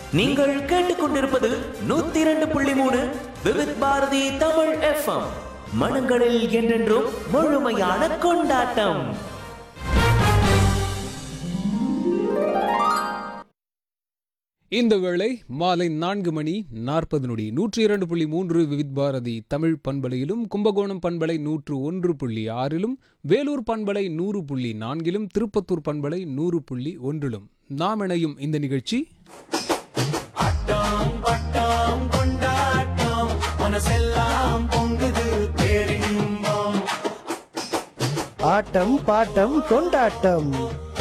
நீங்கள் கேட்டுக்கொண்டிருப்பது நூத்தி இரண்டு புள்ளி மூணு விவித் பாரதி தமிழ் எஃப்எம் மனங்களில் என்றென்றும் முழுமையான கொண்டாட்டம் இந்த வேளை மாலை நான்கு மணி நாற்பது நொடி நூற்றி இரண்டு புள்ளி மூன்று விவித் பாரதி தமிழ் பண்பலையிலும் கும்பகோணம் பண்பலை நூற்று ஒன்று புள்ளி ஆறிலும் வேலூர் பண்பலை நூறு புள்ளி நான்கிலும் திருப்பத்தூர் பண்பலை நூறு புள்ளி ஒன்றிலும் நாம் இணையும் இந்த நிகழ்ச்சி ஆட்டம் பாட்டம் கொண்டாட்டம்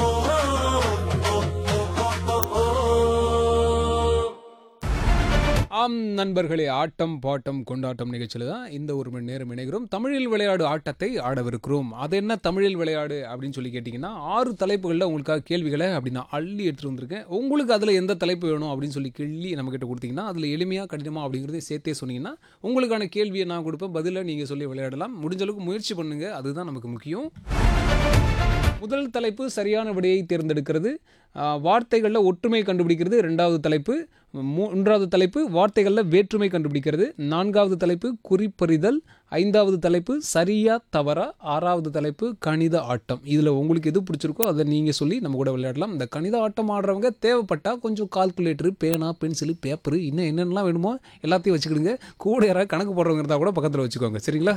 ஆம் நண்பர்களே ஆட்டம் பாட்டம் கொண்டாட்டம் நிகழ்ச்சியில் தான் இந்த ஒரு மணி நேரம் இணைகிறோம் தமிழில் விளையாடு ஆட்டத்தை ஆடவிருக்கிறோம் அது என்ன தமிழில் விளையாடு அப்படின்னு சொல்லி கேட்டிங்கன்னா ஆறு தலைப்புகளில் உங்களுக்காக கேள்விகளை அப்படி நான் அள்ளி எடுத்துகிட்டு வந்திருக்கேன் உங்களுக்கு அதில் எந்த தலைப்பு வேணும் அப்படின்னு சொல்லி கிள்ளி நம்மக்கிட்ட கொடுத்தீங்கன்னா அதில் எளிமையாக கடினமாக அப்படிங்கிறத சேர்த்தே சொன்னீங்கன்னா உங்களுக்கான கேள்வியை நான் கொடுப்பேன் பதிலை நீங்கள் சொல்லி விளையாடலாம் முடிஞ்ச அளவுக்கு முயற்சி பண்ணுங்கள் அதுதான் நமக்கு முக்கியம் முதல் தலைப்பு சரியான விடையை தேர்ந்தெடுக்கிறது வார்த்தைகளில் ஒற்றுமை கண்டுபிடிக்கிறது ரெண்டாவது தலைப்பு மூன்றாவது தலைப்பு வார்த்தைகளில் வேற்றுமை கண்டுபிடிக்கிறது நான்காவது தலைப்பு குறிப்பறிதல் ஐந்தாவது தலைப்பு சரியா தவறா ஆறாவது தலைப்பு கணித ஆட்டம் இதில் உங்களுக்கு எது பிடிச்சிருக்கோ அதை நீங்கள் சொல்லி நம்ம கூட விளையாடலாம் இந்த கணித ஆட்டம் ஆடுறவங்க தேவைப்பட்டால் கொஞ்சம் கால்குலேட்டரு பேனா பென்சிலு பேப்பரு இன்னும் என்னென்னலாம் வேணுமோ எல்லாத்தையும் வச்சுக்கிடுங்க கூட யாராவது கணக்கு போடுறவங்க இருந்தால் கூட பக்கத்தில் வச்சுக்கோங்க சரிங்களா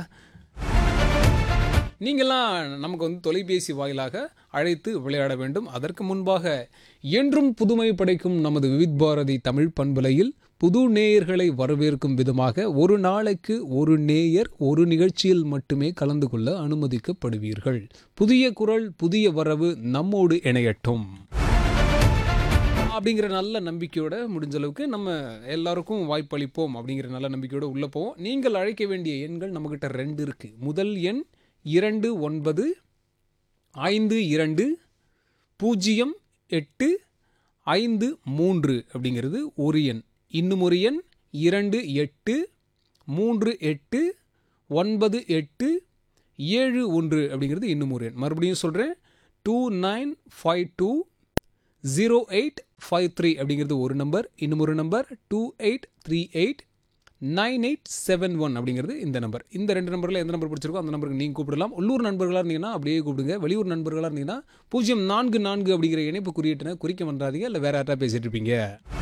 நீங்களாம் நமக்கு வந்து தொலைபேசி வாயிலாக அழைத்து விளையாட வேண்டும் அதற்கு முன்பாக என்றும் புதுமை படைக்கும் நமது விவித் பாரதி தமிழ் பண்பலையில் புது நேயர்களை வரவேற்கும் விதமாக ஒரு நாளைக்கு ஒரு நேயர் ஒரு நிகழ்ச்சியில் மட்டுமே கலந்து கொள்ள அனுமதிக்கப்படுவீர்கள் புதிய குரல் புதிய வரவு நம்மோடு இணையட்டும் அப்படிங்கிற நல்ல நம்பிக்கையோட முடிஞ்ச அளவுக்கு நம்ம எல்லாருக்கும் வாய்ப்பளிப்போம் அப்படிங்கிற நல்ல நம்பிக்கையோட உள்ளே போவோம் நீங்கள் அழைக்க வேண்டிய எண்கள் நம்மக்கிட்ட ரெண்டு இருக்குது முதல் எண் இரண்டு ஒன்பது ஐந்து இரண்டு பூஜ்ஜியம் எட்டு ஐந்து மூன்று அப்படிங்கிறது ஒரு எண் இன்னும் ஒரு எண் இரண்டு எட்டு மூன்று எட்டு ஒன்பது எட்டு ஏழு ஒன்று அப்படிங்கிறது இன்னும் ஒரு எண் மறுபடியும் சொல்கிறேன் two nine five two zero eight five three அப்படிங்கிறது ஒரு நம்பர் இன்னும் ஒரு number two eight three eight nine eight seven one அப்படிங்கிறது இந்த நம்பர் இந்த ரெண்டு நம்பரில் எந்த நம்பர் பிடிச்சிருக்கோ அந்த நம்பருக்கு நீங்கள் கூப்பிடலாம் உள்ளூர் நண்பர்களாக இருந்தீங்கன்னா அப்படியே கூப்பிடுங்க வெளியூர் நண்பர்களாக இருந்தீங்கன்னா பூஜ்ஜியம் நான்கு நான்கு அப்படிங்கிற இணைப்பு குறியீட்டினை குறிக்க பண்ணுறாதீங்க இல்லை வேற யார்ட்டா பேசிட்டு இருப்பீங்க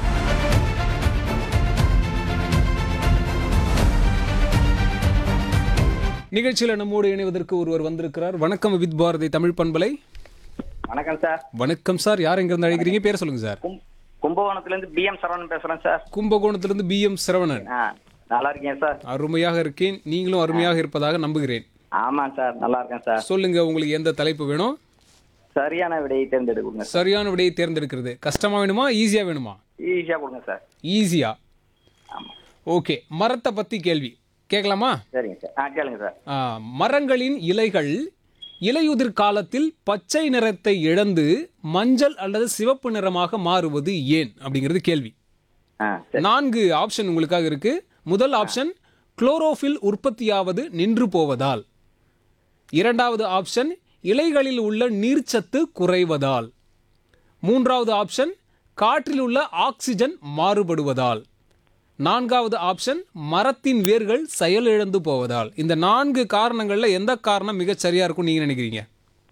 நிகழ்ச்சியில் நம்மோடு இணைவதற்கு ஒருவர் வந்திருக்கிறார் வணக்கம் வித் பாரதி தமிழ் பண்பலை வணக்கம் சார் வணக்கம் சார் யார் எங்கிருந்து அழைக்கிறீங்க பேர் சொல்லுங்க சார் கும் கும்பகோணத்துல இருந்து பிஎம் சரவணன் பேசுறேன் சார் கும்பகோணத்திலிருந்து பி எம் சரவணன் ஆ நல்லா இருக்கீங்க சார் அருமையாக இருக்கேன் நீங்களும் அருமையாக இருப்பதாக நம்புகிறேன் ஆமாம் சார் நல்லா இருக்கேன் சார் சொல்லுங்க உங்களுக்கு எந்த தலைப்பு வேணும் சரியான விடையை தேர்ந்தெடுக்குங்க சார் சரியான விடையை தேர்ந்தெடுக்கிறது கஷ்டமா வேணுமா ஈஸியா வேணுமா ஈஸியா கொடுங்க சார் ஈஸியா ஆமாம் ஓகே மரத்தை பத்தி கேள்வி கேட்கலாமா சரிங்க சார் ஆ கேளுங்க சார் ஆ, மரங்களின் இலைகள் இலையுதிர் காலத்தில் பச்சை நிறத்தை இழந்து மஞ்சள் அல்லது சிவப்பு நிறமாக மாறுவது ஏன் அப்படிங்கிறது கேள்வி ஆ சரி நான்கு ஆப்ஷன் உங்களுக்காக இருக்கு முதல் ஆப்ஷன் குளோரோஃபில் உற்பத்தியாவது நின்று போவதால் இரண்டாவது ஆப்ஷன் இலைகளில் உள்ள நீர்ச்சத்து குறைவதால் மூன்றாவது ஆப்ஷன் காற்றில் உள்ள ஆக்சிஜன் மாறுபடுவதால் நான்காவது ஆப்ஷன் மரத்தின் வேர்கள் செயலிழந்து போவதால் இந்த நான்கு காரணங்கள்ல எந்த காரணம் மிகச் சரியா இருக்கும் நீங்க நினைக்கிறீங்க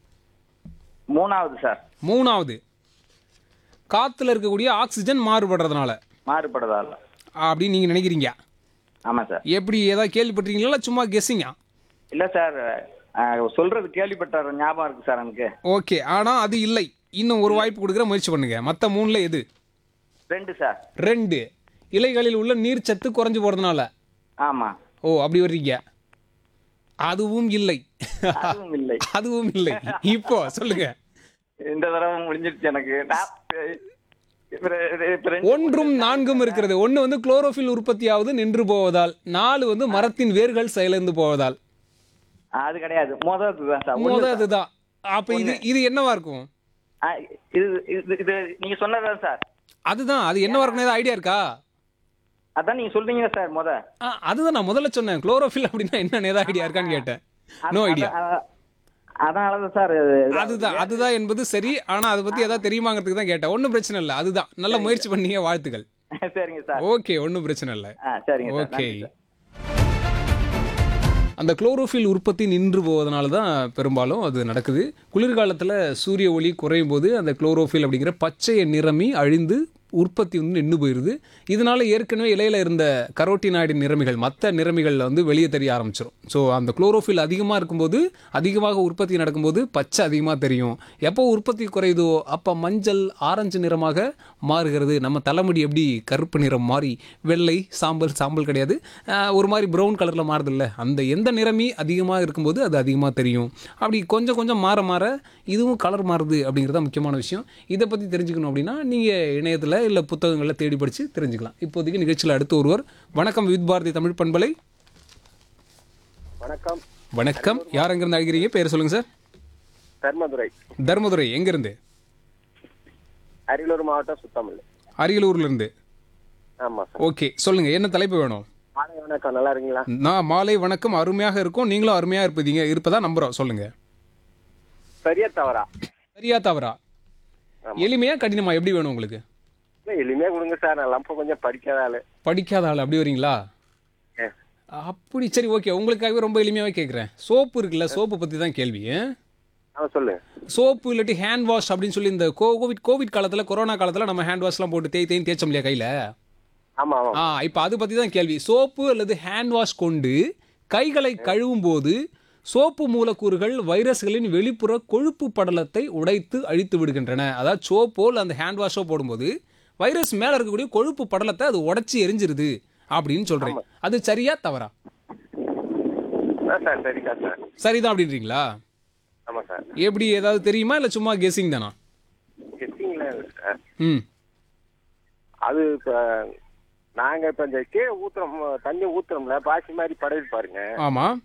மூணாவது சார் மூணாவது காத்துல இருக்கக்கூடிய ஆக்சிஜன் மாறுபடுறதுனால மாறுபடுதால் அப்படின்னு நீங்க நினைக்கிறீங்க ஆமாம் சார் எப்படி ஏதாவது கேள்விப்பட்டீங்களா சும்மா கெஸ்ஸிங்கா இல்லை சார் ஆ, சொல்றது கேள்விப்பட்ட ஞாபகம் இருக்கு சார் எனக்கு ஓகே ஆனா அது இல்லை இன்னும் ஒரு வாய்ப்பு கொடுக்குற முயற்சி பண்ணுங்க மற்ற மூணுல எது ரெண்டு சார் ரெண்டு இலைகளில் உள்ள நீர் சத்து குறைஞ்சு போறதுனால ஆமாம் ஓ அப்படி வர்றீங்க அதுவும் இல்லை அதுவும் இல்லை அதுவும் இல்லை இப்போ சொல்லுங்க இந்த தடவை முடிஞ்சிருச்சு எனக்கு நான் இப்ப ரெ- இப்ப ரெண்டு- ஒன்றும் நான்கும் இருக்கிறது ஒன்று வந்து குளோரோஃபில் உற்பத்தியாவது நின்று போவதால் நாலு வந்து மரத்தின் வேர்கள் செயலிழந்து போவதால் அது கிடையாது முதல் தான் சார் ஒண்ணு முத சார். அதுதான் அப்ப இது இது என்னவா இருக்கும் ஆ, இது இது இது நீங்க சொன்னதா சார் அதுதான் அது என்னவா இருக்கும் ஐடியா இருக்கா அதான் நீங்க சொல்றீங்க சார் முத ஆ, அதுதான் நான் முதல்ல சொன்னேன் குளோரோஃபில் அப்படின்னா என்ன ஏதாவது ஐடியா இருக்கான்னு கேட்டேன் நோ ஐடியா அத- அதனாலதான் சார் அதுதான் அதுதான் என்பது சரி ஆனா அதை பத்தி ஏதாவது தெரியுமாங்கிறதுக்கு தான் கேட்டேன் ஒன்றும் பிரச்சனை இல்லை அதுதான் நல்ல முயற்சி பண்ணீங்க வாழ்த்துக்கள் சரிங்க சார் ஓகே ஒன்றும் பிரச்சனை இல்லை ஆ சரிங்க சார் ஓகே நன்றி சார். அந்த குளோரோஃபில் உற்பத்தி நின்று போவதனால தான் பெரும்பாலும் அது நடக்குது குளிர்காலத்தில் சூரிய ஒளி குறையும் போது அந்த குளோரோஃபில் அப்படிங்கிற பச்சைய நிறமி அழிந்து உற்பத்தி வந்து நின்று போயிடுது இதனால ஏற்கனவே இலையில இருந்த கரோட்டினாய்டு நிறமிகள் மற்ற நிறமிகள் வந்து வெளியே தெரிய ஆரம்பிச்சிடும் ஸோ அந்த குளோரோஃபில் அதிகமாக இருக்கும்போது அதிகமாக உற்பத்தி நடக்கும்போது பச்சை அதிகமாக தெரியும் எப்போ உற்பத்தி குறையுதோ அப்போ மஞ்சள் ஆரஞ்சு நிறமாக மாறுகிறது நம்ம தலைமுடி எப்படி கருப்பு நிறம் மாறி வெள்ளை சாம்பல் சாம்பல் கிடையாது ஆஹ் ஒரு மாதிரி ப்ரௌன் கலரில் மாறுதில்ல அந்த எந்த நிறமி அதிகமாக இருக்கும்போது அது அதிகமாக தெரியும் அப்படி கொஞ்சம் கொஞ்சம் மாற மாற இதுவும் கலர் மாறுது அப்படிங்கிறது தான் முக்கியமான விஷயம் இதை பற்றி தெரிஞ்சுக்கணும் அப்படின்னா நீங்கள் இணையத்தில் இல்லை புத்தகங்களில் தேடி படித்து தெரிஞ்சுக்கலாம் இப்போதைக்கு நிகழ்ச்சியில் அடுத்து ஒருவர் வணக்கம் வித் பாரதி தமிழ் பண்பலை வணக்கம் வணக்கம் யார் எங்கேருந்து அழைக்கிறீங்க பேர் சொல்லுங்கள் சார் தர்மதுரை தர்மதுரை எங்கேருந்து அரியலூர் மாவட்டம் சுத்தமில்லை அரியலூர்லேருந்து ஆமா சார் ஓகே சொல்லுங்கள் என்ன தலைப்பு வேணும் மாலை வணக்கம் நல்லா இருக்கீங்களா நான் மாலை வணக்கம் அருமையாக இருக்கும் நீங்களும் அருமையாக இருப்பீங்க இருப்பதா நம்புகிறோம் சொல்லுங்கள் சரியா தவறா சரியா தவறா எளிமையா கடினமா எப்படி வேணும் உங்களுக்கு இல்ல எளிமையா கொடுங்க சார் நான் லம்ப கொஞ்சம் படிக்காத ஆளு படிக்காத ஆள் அப்படி வரீங்களா ஏ, அப்படி சரி ஓகே உங்களுக்காகவே ரொம்ப எளிமையாவே கேட்குறேன் சோப்பு இருக்குல்ல சோப்பு பற்றி தான் கேள்வி ஆமா சொல்லுங்க சோப்பு இல்லாட்டி ஹேண்ட் வாஷ் அப்படின்னு சொல்லி இந்த கோவிட் கோவிட் காலத்தில் கொரோனா காலத்தில் நம்ம ஹேண்ட் வாஷ்லாம் போட்டு தேய் தேய் தேய்ச்சோம் இல்லையா கையில் ஆமா ஆமா ஆ இப்போ அது பற்றி தான் கேள்வி சோப்பு அல்லது ஹேண்ட் வாஷ் கொண்டு கைகளை கழுவும் போது சோப்பு மூலக்கூறுகள் வைரஸ்களின் வெளிப்புற கொழுப்பு படலத்தை உடைத்து அழித்து விடுகின்றன அதாவது சோப்போ இல்லை அந்த ஹேண்ட் வாஷோ போடும்போது வைரஸ் மேலே இருக்கக்கூடிய கொழுப்பு படலத்தை அது உடைச்சி எரிஞ்சிருது அப்படின்னு சொல்றேன் அது சரியா தவறா ஆ, சார் சரிக்கா சார் சரிதான் அப்படின்றீங்களா ஆமா சார் எப்படி ஏதாவது தெரியுமா இல்லை சும்மா கெஸிங் தானா கெட்டிங்களா சார் ம் அது இப்ப நாங்க இப்ப இந்த கீழே ஊத்துறோம் தண்ணி ஊத்துறோம்ல பாசி மாதிரி படகு பாருங்க ஆமாம்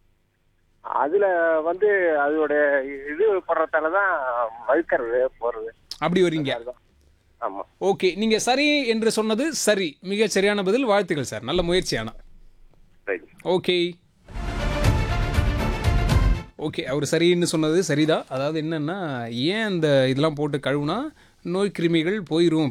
அதுல வந்து அதோட இது படுறதால தான் வழுக்கிறது போறது அப்படி வரீங்க அதுதான். ஆமா ஓகே நீங்கள் சரி என்று சொன்னது சரி மிக சரியான பதில் வாழ்த்துக்கள் சார் நல்ல முயற்சி ஆனால் ரைட் ஓகே ஓகே அவர் சரின்னு சொன்னது சரிதான் அதாவது என்னன்னா ஏன் இந்த இதெல்லாம் போட்டு கழுவுனா நோய் கிருமிகள் போயிடும்